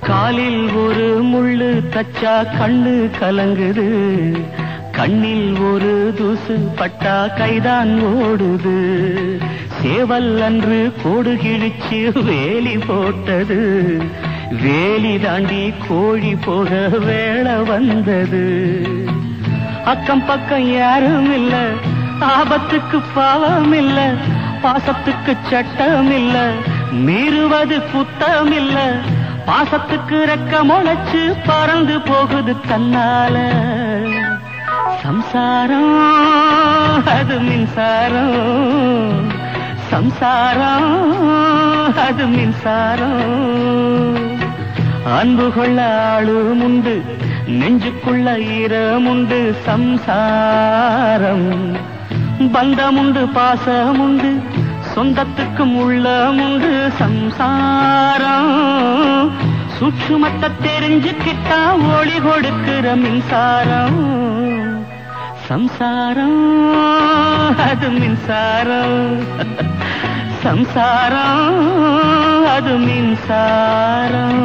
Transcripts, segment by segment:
காலில் ஒரு முள்ளு தச்சா கண்ணு கலங்குது கண்ணில் ஒரு தூசு பட்டா கைதான் ஓடுது சேவல் அன்று கோடு கிழிச்சு வேலி போட்டது வேலி தாண்டி கோழி போக வேளை வந்தது அக்கம் பக்கம் யாரும் இல்ல ஆபத்துக்கு பாவம் இல்ல பாசத்துக்கு சட்டம் இல்ல மீறுவது குத்தம் இல்ல பாசத்துக்கு ரெக்க முளைச்சு பறந்து போகுது தன்னால சம்சாரம் அது மின்சாரம் சம்சாரம் அது மின்சாரம் அன்பு கொள்ள ஆளும் உண்டு நெஞ்சுக்குள்ள ஈரமுண்டு சம்சாரம் பந்தமுண்டு பாசமுண்டு சொந்தத்துக்கும் உள்ளமுண்டு சம்சாரம் சுற்றுமத்தை தெரிஞ்சுக்கிட்டா ஒளி கொடுக்கிற மின்சாரம் சம்சாரம் அது மின்சாரம் சம்சாரம் அது மின்சாரம்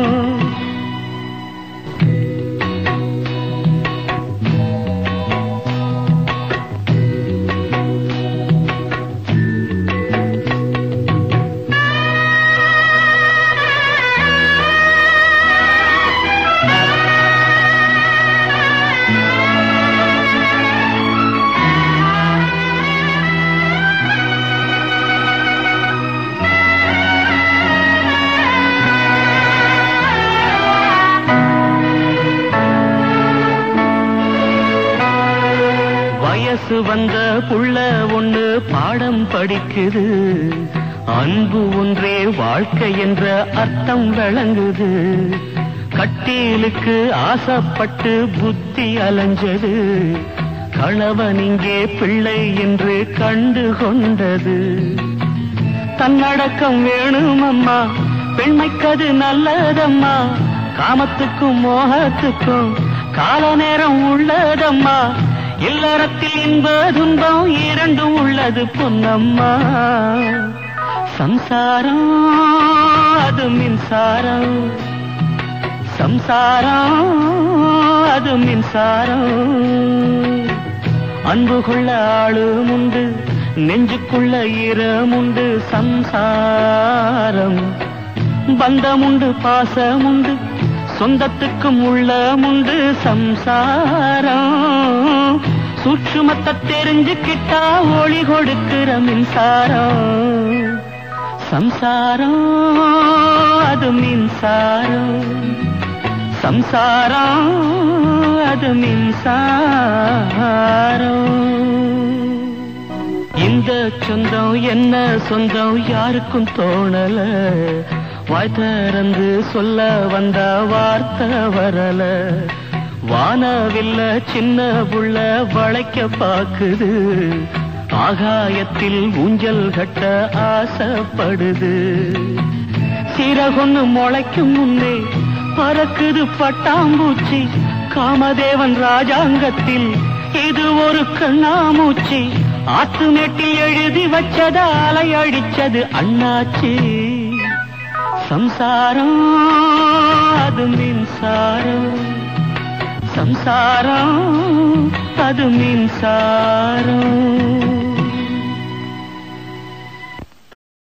வயசு வந்த புள்ள ஒண்ணு பாடம் படிக்குது அன்பு ஒன்றே வாழ்க்கை என்ற அர்த்தம் விளங்குது கட்டீலுக்கு ஆசைப்பட்டு புத்தி அலைஞ்சது கணவன் இங்கே பிள்ளை என்று கண்டு கொண்டது தன்னடக்கம் வேணும் அம்மா பெண்மைக்கது நல்லதம்மா காமத்துக்கும் மோகத்துக்கும் கால நேரம் உள்ளதம்மா இல்லறத்தில் இன்ப துன்பம் இரண்டும் உள்ளது பொன்னம்மா சம்சாரம் அது மின்சாரம் சம்சாரம் அது மின்சாரம் அன்பு கொள்ள ஆளும் உண்டு நெஞ்சுக்குள்ள ஈரமுண்டு சம்சாரம் பந்தமுண்டு பாசமுண்டு சொந்தத்துக்கும் உள்ளமுண்டு சம்சாரம் சூட்சுமத்தை தெரிஞ்சுக்கிட்டா ஒளி கொடுக்கிற மின்சாரம் சம்சாரம் அது மின்சாரம் சம்சாரம் அது மின்சாரம் இந்த சொந்தம் என்ன சொந்தம் யாருக்கும் தோணல வாய் திறந்து சொல்ல வந்த வார்த்தை வரல வானவில்ல சின்ன புள்ள வளைக்க பாக்குது ஆகாயத்தில் ஊஞ்சல் கட்ட ஆசைப்படுது சிறகொன்னு முளைக்கும் முன்னே பறக்குது பட்டாம்பூச்சி காமதேவன் ராஜாங்கத்தில் இது ஒரு கண்ணாமூச்சி ஆத்துமேட்டில் எழுதி வச்சத அலை அடிச்சது அண்ணாச்சி சம்சாரம் அது மின்சாரம் சம்சாரம் அது மின்சாரம்